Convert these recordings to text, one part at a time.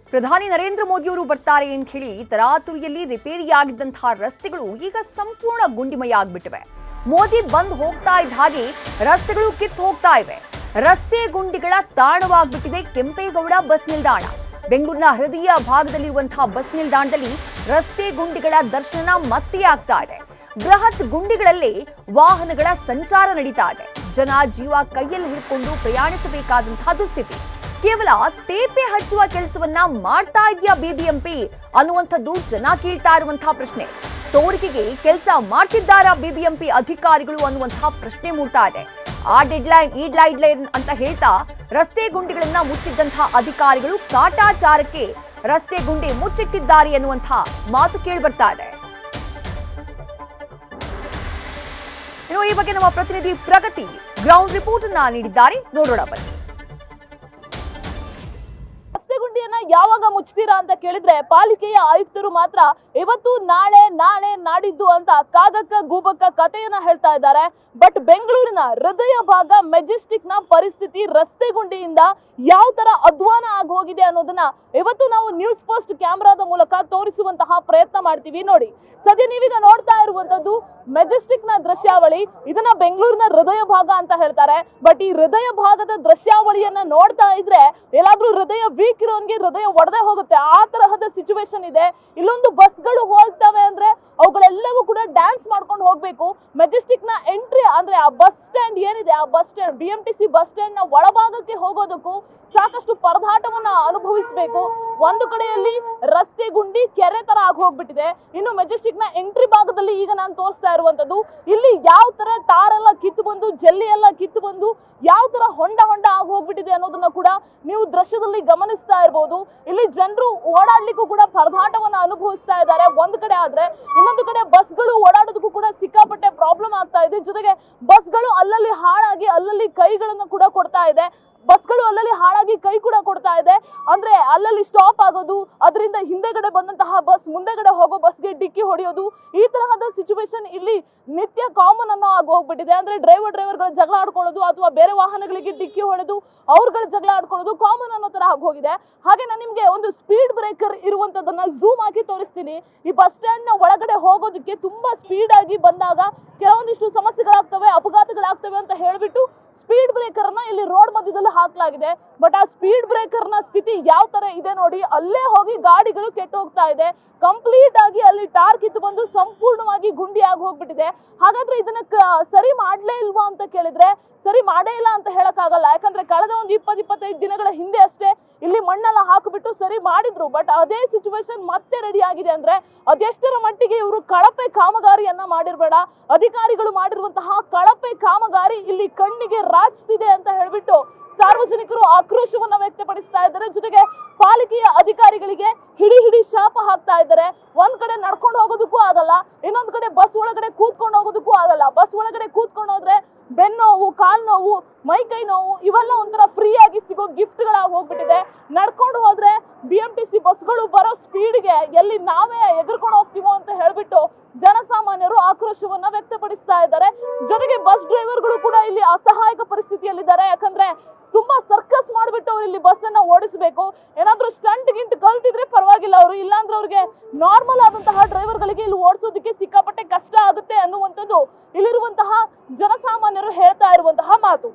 ಪ್ರಧಾನಿ ನರೇಂದ್ರ ಮೋದಿಯವರು ಬರ್ತಾರೆ ಅಂತ ಹೇಳಿ ತರಾತುರಿಯಲ್ಲಿ ರಿಪೇರಿಯಾಗಿದ್ದಂತಹ ರಸ್ತೆಗಳು ಈಗ ಸಂಪೂರ್ಣ ಗುಂಡಿಮಯ ಆಗ್ಬಿಟ್ಟಿವೆ ಮೋದಿ ಬಂದ್ ಹೋಗ್ತಾ ಇದ್ದ ಹಾಗೆ ರಸ್ತೆಗಳು ಕಿತ್ತು ಹೋಗ್ತಾ ಇವೆ ರಸ್ತೆ ಗುಂಡಿಗಳ ತಾಣವಾಗ್ಬಿಟ್ಟಿದೆ ಕೆಂಪೇಗೌಡ ಬಸ್ ನಿಲ್ದಾಣ ಬೆಂಗಳೂರಿನ ಹೃದಯ ಭಾಗದಲ್ಲಿರುವಂತಹ ಬಸ್ ನಿಲ್ದಾಣದಲ್ಲಿ ರಸ್ತೆ ಗುಂಡಿಗಳ ದರ್ಶನ ಮತ್ತೆ ಆಗ್ತಾ ಇದೆ ಬೃಹತ್ ಗುಂಡಿಗಳಲ್ಲಿ ವಾಹನಗಳ ಸಂಚಾರ ನಡೀತಾ ಇದೆ ಜನ ಜೀವ ಕೈಯಲ್ಲಿ ಹಿಡ್ಕೊಂಡು ಪ್ರಯಾಣಿಸಬೇಕಾದಂತಹ ದುಸ್ಥಿತಿ ಕೇವಲ ತೇಪೆ ಹಚ್ಚುವ ಕೆಲಸವನ್ನ ಮಾಡ್ತಾ ಇದೆಯಾ ಬಿಬಿಎಂಪಿ ಅನ್ನುವಂಥದ್ದು ಜನ ಕೇಳ್ತಾ ಇರುವಂತಹ ಪ್ರಶ್ನೆ ತೋರಿಕೆಗೆ ಕೆಲಸ ಮಾಡ್ತಿದ್ದಾರಾ ಬಿಬಿಎಂಪಿ ಅಧಿಕಾರಿಗಳು ಅನ್ನುವಂತಹ ಪ್ರಶ್ನೆ ಮೂಡ್ತಾ ಇದೆ ಆ ಡೆಡ್ಲೈನ್ ಈ ಲೈನ್ ಅಂತ ಹೇಳ್ತಾ ರಸ್ತೆ ಗುಂಡಿಗಳನ್ನ ಮುಚ್ಚಿದ್ದಂತಹ ಅಧಿಕಾರಿಗಳು ಕಾಟಾಚಾರಕ್ಕೆ ರಸ್ತೆ ಗುಂಡಿ ಮುಚ್ಚಿಟ್ಟಿದ್ದಾರೆ ಅನ್ನುವಂತಹ ಮಾತು ಕೇಳಿ ಬರ್ತಾ ಇದೆ ಇನ್ನು ಈ ಬಗ್ಗೆ ನಮ್ಮ ಪ್ರತಿನಿಧಿ ಪ್ರಗತಿ ಗ್ರೌಂಡ್ ರಿಪೋರ್ಟ್ ಅನ್ನ ನೀಡಿದ್ದಾರೆ ನೋಡೋಣ ಬನ್ನಿ ರಸ್ತೆ ಗುಂಡಿಯನ್ನ ಯಾವಾಗ ಮುಚ್ತೀರಾ ಅಂತ ಕೇಳಿದ್ರೆ ಪಾಲಿಕೆಯ ಆಯುಕ್ತರು ಮಾತ್ರ ಇವತ್ತು ನಾಳೆ ನಾಳೆ ನಾಡಿದ್ದು ಅಂತ ಕಾಗಕ್ಕ ಗೂಬಕ್ಕ ಕಥೆಯನ್ನ ಹೇಳ್ತಾ ಇದ್ದಾರೆ ಬಟ್ ಬೆಂಗಳೂರಿನ ಹೃದಯ ಭಾಗ ಮೆಜೆಸ್ಟಿಕ್ ನ ಪರಿಸ್ಥಿತಿ ರಸ್ತೆ ಗುಂಡಿಯಿಂದ ಯಾವ ತರ ಅಧ್ವಾನ ಆಗಿ ಹೋಗಿದೆ ಅನ್ನೋದನ್ನ ಇವತ್ತು ನಾವು ನ್ಯೂಸ್ ಪೋಸ್ಟ್ ಕ್ಯಾಮ್ರಾದ ಮೂಲಕ ತೋರಿಸುವಂತಹ ಪ್ರಯತ್ನ ಮಾಡ್ತೀವಿ ನೋಡಿ ಸದ್ಯ ನೀವೀಗ ನೋಡ್ತಾ ಇರುವಂತದ್ದು ಮೆಜೆಸ್ಟಿಕ್ ನ ದೃಶ್ಯಾವಳಿ ಇದನ್ನ ಬೆಂಗಳೂರಿನ ಹೃದಯ ಭಾಗ ಅಂತ ಹೇಳ್ತಾರೆ ಬಟ್ ಈ ಹೃದಯ ಭಾಗದ ದೃಶ್ಯಾವಳಿಯನ್ನ ನೋಡ್ತಾ ಇದ್ರೆ ಎಲ್ಲಾದ್ರೂ ಹೃದಯ ವೀಕ್ ಇರೋನ್ಗೆ ಹೃದಯ ಒಡೆದೇ ಹೋಗುತ್ತೆ ಆ ತರಹದ ಸಿಚುವೇಶನ್ ಇದೆ ಇಲ್ಲೊಂದು ಬಸ್ಗಳು ಹೋಗ್ತವೆ ಅಂದ್ರೆ ಅವುಗಳೆಲ್ಲವೂ ಕೂಡ ಡ್ಯಾನ್ಸ್ ಮಾಡ್ಕೊಂಡು ಹೋಗ್ಬೇಕು ಮೆಜೆಸ್ಟಿಕ್ ನ ಎಂಟ್ರಿ ಅಂದ್ರೆ ಆ ಬಸ್ ಸ್ಟ್ಯಾಂಡ್ ಏನಿದೆ ಆ bus stand B M T C bus stand ನ ಒಳಭಾಗಕ್ಕೆ ಹೋಗೋದಕ್ಕೂ ಸಾಕಷ್ಟು ಪರದಾಟವನ್ನ ಅನುಭವಿಸಬೇಕು ಒಂದು ಕಡೆಯಲ್ಲಿ ರಸ್ತೆ ಗುಂಡಿ ಕೆರೆ ತರ ಆಗಿ ಹೋಗ್ಬಿಟ್ಟಿದೆ ಇನ್ನು ಮೆಜೆಸ್ಟಿಕ್ ನ ಎಂಟ್ರಿ ಭಾಗದಲ್ಲಿ ಈಗ ನಾನು ತೋರಿಸ್ತಾ ಇರುವಂತದ್ದು ಇಲ್ಲಿ ಯಾವ ತರ ಟಾರ್ ಎಲ್ಲ ಕಿತ್ತು ಬಂದು ಜಲ್ಲಿ ಎಲ್ಲ ಕಿತ್ತು ಬಂದು ಯಾವ ತರ ಹೊಂಡ ಹೊಂಡ ಆಗಿ ಹೋಗ್ಬಿಟ್ಟಿದೆ ಅನ್ನೋದನ್ನ ಕೂಡ ನೀವು ದೃಶ್ಯದಲ್ಲಿ ಗಮನಿಸ್ತಾ ಇರಬಹುದು ಇಲ್ಲಿ ಜನರು ಓಡಾಡ್ಲಿಕ್ಕೂ ಕೂಡ ಪರದಾಟವನ್ನ ಅನುಭವಿಸ್ತಾ ಇದ್ದಾರೆ ಒಂದ್ ಕಡೆ ಆದ್ರೆ ಇನ್ನೊಂದು ಕಡೆ ಬಸ್ಗಳು ಓಡಾಡೋದಕ್ಕೂ ಕೂಡ ಸಿಕ್ಕಾಪಟ್ಟೆ ಪ್ರಾಬ್ಲಮ್ ಆಗ್ತಾ ಇದೆ ಜೊತೆಗೆ ಬಸ್ಗಳು ಅಲ್ಲಲ್ಲಿ ಹಾಳಾಗಿ ಅಲ್ಲಲ್ಲಿ ಕೈಗಳನ್ನು ಕೂಡ ಕೊಡ್ತಾ ಇದೆ ಬಸ್ಗಳು ಅಲ್ಲಲ್ಲಿ ಹಾಳಾಗಿ ಕೈ ಕೂಡ ಕೊಡ್ತಾ ಇದೆ ಅಂದ್ರೆ ಅಲ್ಲಲ್ಲಿ ಸ್ಟಾಪ್ ಆಗೋದು ಅದರಿಂದ ಹಿಂದೆಗಡೆ ಬಂದಂತಹ ಬಸ್ ಮುಂದೆಗಡೆ ಹೋಗೋ ಬಸ್ಗೆ ಡಿಕ್ಕಿ ಹೊಡೆಯೋದು ಈ ತರಹದ ಸಿಚುವೇಶನ್ ಇಲ್ಲಿ ನಿತ್ಯ ಕಾಮನ್ ಅನ್ನೋ ಆಗಿ ಹೋಗ್ಬಿಟ್ಟಿದೆ ಅಂದ್ರೆ ಡ್ರೈವರ್ ಡ್ರೈವರ್ಗಳ ಜಗಳ ಆಡ್ಕೊಳ್ಳೋದು ಅಥವಾ ಬೇರೆ ವಾಹನಗಳಿಗೆ ಡಿಕ್ಕಿ ಹೊಡೆದು ಅವ್ರಗಳ ಜಗಳ ಆಡ್ಕೊಳ್ಳೋದು ಕಾಮನ್ ಅನ್ನೋ ತರ ಆಗಿ ಹೋಗಿದೆ ಹಾಗೆ ನಾನು ನಿಮ್ಗೆ ಒಂದು ಸ್ಪೀಡ್ ಬ್ರೇಕರ್ ಇರುವಂತದನ್ನ ಝೂಮ್ ಹಾಕಿ ತೋರಿಸ್ತೀನಿ ಈ ಬಸ್ ಸ್ಟ್ಯಾಂಡ್ ನ ಒಳಗಡೆ ಹೋಗೋದಕ್ಕೆ ತುಂಬಾ ಸ್ಪೀಡ್ ಆಗಿ ಬಂದಾಗ ಕೆಲವೊಂದಿಷ್ಟು ಸಮಸ್ಯೆಗಳಾಗ್ತವೆ ಅಪಘಾತಗಳಾಗ್ತವೆ ಅಂತ ಹೇಳ್ಬಿಟ್ಟು ಸ್ಪೀಡ್ ಬ್ರೇಕರ್ ನ ಇಲ್ಲಿ ರೋಡ್ ಮಧ್ಯದಲ್ಲಿ ಹಾಕಲಾಗಿದೆ ಬಟ್ ಆ ಸ್ಪೀಡ್ ಬ್ರೇಕರ್ ನ ಸ್ಥಿತಿ ಯಾವ ತರ ಇದೆ ನೋಡಿ ಅಲ್ಲೇ ಹೋಗಿ ಗಾಡಿಗಳು ಕೆಟ್ಟು ಹೋಗ್ತಾ ಇದೆ ಕಂಪ್ಲೀಟ್ ಆಗಿ ಅಲ್ಲಿ ಟಾರ್ ಕಿತ್ತು ಬಂದು ಸಂಪೂರ್ಣವಾಗಿ ಗುಂಡಿ ಆಗಿ ಹೋಗ್ಬಿಟ್ಟಿದೆ ಹಾಗಾದ್ರೆ ಇದನ್ನ ಕ- ಸರಿ ಮಾಡ್ಲೇ ಇಲ್ವಾ ಅಂತ ಕೇಳಿದ್ರೆ ಸರಿ ಮಾಡೇ ಇಲ್ಲ ಅಂತ ಹೇಳಕ್ಕಾಗಲ್ಲ ಯಾಕಂದ್ರೆ ಕಳೆದ ಒಂದು ಇಪ್ಪತ್ ಇಪ್ಪತ್ತೈದು ದಿನಗಳ ಹಿಂದೆ ಅಷ್ಟೇ ಇಲ್ಲಿ ಮಣ್ಣೆಲ್ಲ ಹಾಕಿಬಿಟ್ಟು ಸರಿ ಮಾಡಿದ್ರು ಬಟ್ ಅದೇ ಸಿಚುವೇಶನ್ ಮತ್ತೆ ರೆಡಿ ಆಗಿದೆ ಅಂದ್ರೆ ಅದೆಷ್ಟರ ಮಟ್ಟಿಗೆ ಇವರು ಕಳಪೆ ಕಾಮಗಾರಿಯನ್ನ ಮಾಡಿರ್ಬೇಡ ಅಧಿಕಾರಿಗಳು ಮಾಡಿರುವಂತಹ ಕಳಪೆ ಕಾಮಗಾರಿ ಇಲ್ಲಿ ಕಣ್ಣಿಗೆ ರಾಚ್ತಿದೆ ಅಂತ ಹೇಳ್ಬಿಟ್ಟು ಸಾರ್ವಜನಿಕರು ಆಕ್ರೋಶವನ್ನ ವ್ಯಕ್ತಪಡಿಸ್ತಾ ಇದ್ದಾರೆ ಜೊತೆಗೆ ಪಾಲಿಕೆಯ ಅಧಿಕಾರಿಗಳಿಗೆ ಹಿಡಿ ಹಿಡಿ ಶಾಪ ಹಾಕ್ತಾ ಇದ್ದಾರೆ ಒಂದ್ ಕಡೆ ನಡ್ಕೊಂಡು ಹೋಗೋದಕ್ಕೂ ಆಗಲ್ಲ ಇನ್ನೊಂದ್ ಕಡೆ ಬಸ್ ಒಳಗಡೆ ಕೂತ್ಕೊಂಡು ಹೋಗೋದಕ್ಕೂ ಆಗಲ್ಲ ಬಸ್ ಒಳಗಡೆ ಕೂತ್ಕೊಂಡು ಹೋದ್ರೆ ಬೆನ್ನೋವು ಕಾಲ್ ನೋವು ಮೈ ಕೈ ನೋವು ಇವೆಲ್ಲ ಒಂಥರ ಫ್ರೀ ಆಗಿ ಸಿಗೋ ಗಿಫ್ಟ್ಗಳಾಗಿ ಹೋಗ್ಬಿಟ್ಟಿದೆ ನಡ್ಕೊಂಡು ಹೋದ್ರೆ ಬಿ ಎಂ ಟಿ ಸಿ ಬಸ್ಗಳು ಬರೋ ಸ್ಪೀಡ್ಗೆ ಎಲ್ಲಿ ನಾವೇ ಎದುರ್ಕೊಂಡು ಹೋಗ್ತೀವೋ ಅಂತ ಹೇಳ್ಬಿಟ್ಟು ಜನಸಾಮಾನ್ಯರು ಆಕ್ರೋಶವನ್ನ ವ್ಯಕ್ತಪಡಿಸ್ತಾ ಇದ್ದಾರೆ ಜೊತೆಗೆ ಬಸ್ ಡ್ರೈವರ್ಗಳು ಕೂಡ ಇಲ್ಲಿ ಅಸಹಾಯಕ ಪರಿಸ್ಥಿತಿಯಲ್ಲಿದ್ದಾರೆ ಯಾಕಂದ್ರೆ ತುಂಬಾ ಸರ್ಕಸ್ ಮಾಡ್ಬಿಟ್ಟು ಅವ್ರು ಇಲ್ಲಿ ಬಸ್ ಅನ್ನ ಓಡಿಸಬೇಕು ಏನಾದ್ರೂ ಸ್ಟಂಟ್ ಗಿಂಟ್ ಕಲ್ತಿದ್ರೆ ಪರವಾಗಿಲ್ಲ ಅವರು ಇಲ್ಲಾಂದ್ರೆ ಅವ್ರಿಗೆ ನಾರ್ಮಲ್ ಆದಂತಹ ಡ್ರೈವರ್ಗಳಿಗೆ ಇಲ್ಲಿ ಓಡಿಸೋದಕ್ಕೆ ಸಿಕ್ಕಾಪಟ್ಟೆ ಕಷ್ಟ ಆಗುತ್ತೆ ಅನ್ನುವಂಥದ್ದು ಇಲ್ಲಿರುವಂತಹ ಜನಸಾಮಾನ್ಯರು ಹೇಳ್ತಾ ಇರುವಂತಹ ಮಾತು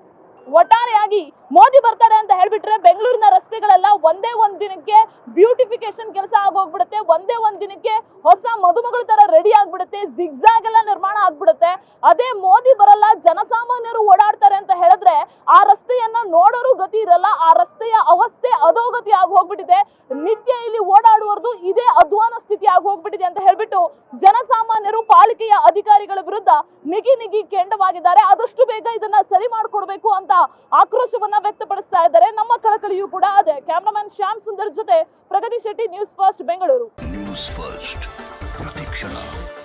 ಒಟ್ಟಾರೆಯಾಗಿ ಮೋದಿ ಬರ್ತಾರೆ ಅಂತ ಹೇಳ್ಬಿಟ್ರೆ ಬೆಂಗಳೂರಿನ ರಸ್ತೆಗಳೆಲ್ಲ ಒಂದೇ ಒಂದ್ ದಿನಕ್ಕೆ ಬ್ಯೂಟಿಫಿಕೇಶನ್ ಕೆಲಸ ಆಗೋಗ್ಬಿಡುತ್ತೆ ಒಂದೇ ಒಂದ್ ದಿನಕ್ಕೆ ಹೊಸ ಮದುಮಗಳ ತರ ರೆಡಿ ಆಗ್ಬಿಡುತ್ತೆ ಜಿಗ್ಜಾಗ್ ಎಲ್ಲ ನಿರ್ಮಾಣ ಆಗ್ಬಿಡುತ್ತೆ ಅದೇ ಮೋದಿ ಬರಲ್ಲ ಜನಸಾಮಾನ್ಯರು ಓಡಾಡ್ತಾರೆ ಅಂತ ಹೇಳಿದ್ರೆ ಆ ರಸ್ತೆಯನ್ನ ನೋಡೋರು ಗತಿ ಇರಲ್ಲ ಆ ರಸ್ತೆಯ ಅವಸ್ಥೆ ಅಧೋಗತಿ ಆಗಿ ಹೋಗ್ಬಿಟ್ಟಿದೆ ನಿತ್ಯ ಇಲ್ಲಿ ಓಡಾಡುವರ್ದು ಇದೇ ಅಧ್ವಾನ ಸ್ಥಿತಿ ಆಗಿ ಹೋಗ್ಬಿಟ್ಟಿದೆ ಅಂತ ಹೇಳ್ಬಿಟ್ಟು ಜನಸಾಮಾನ್ಯರು ಪಾಲಿಕೆಯ ಅಧಿಕಾರಿಗಳ ವಿರುದ್ಧ ನಿಗಿ ನಿಗಿ ಕೆಂಡವಾಗಿದ್ದಾರೆ ಆದಷ್ಟು ಬೇಗ ಇದನ್ನ ಸರಿ ಮಾಡ್ಕೊಡ್ಬೇಕು ಅಂತ ಆಕ್ರೋಶವನ್ನ ವ್ಯಕ್ತಪಡಿಸ್ತಾ ಇದ್ದಾರೆ ನಮ್ಮ ಕಳಕಳಿಯೂ ಕೂಡ ಅದೇ ಕ್ಯಾಮ್ರಾಮನ್ ಶ್ಯಾಮ್ ಸುಂದರ್ ಜೊತೆ Pragati Shetty news first Bengaluru news first ಪ್ರತಿಕ್ಷಣ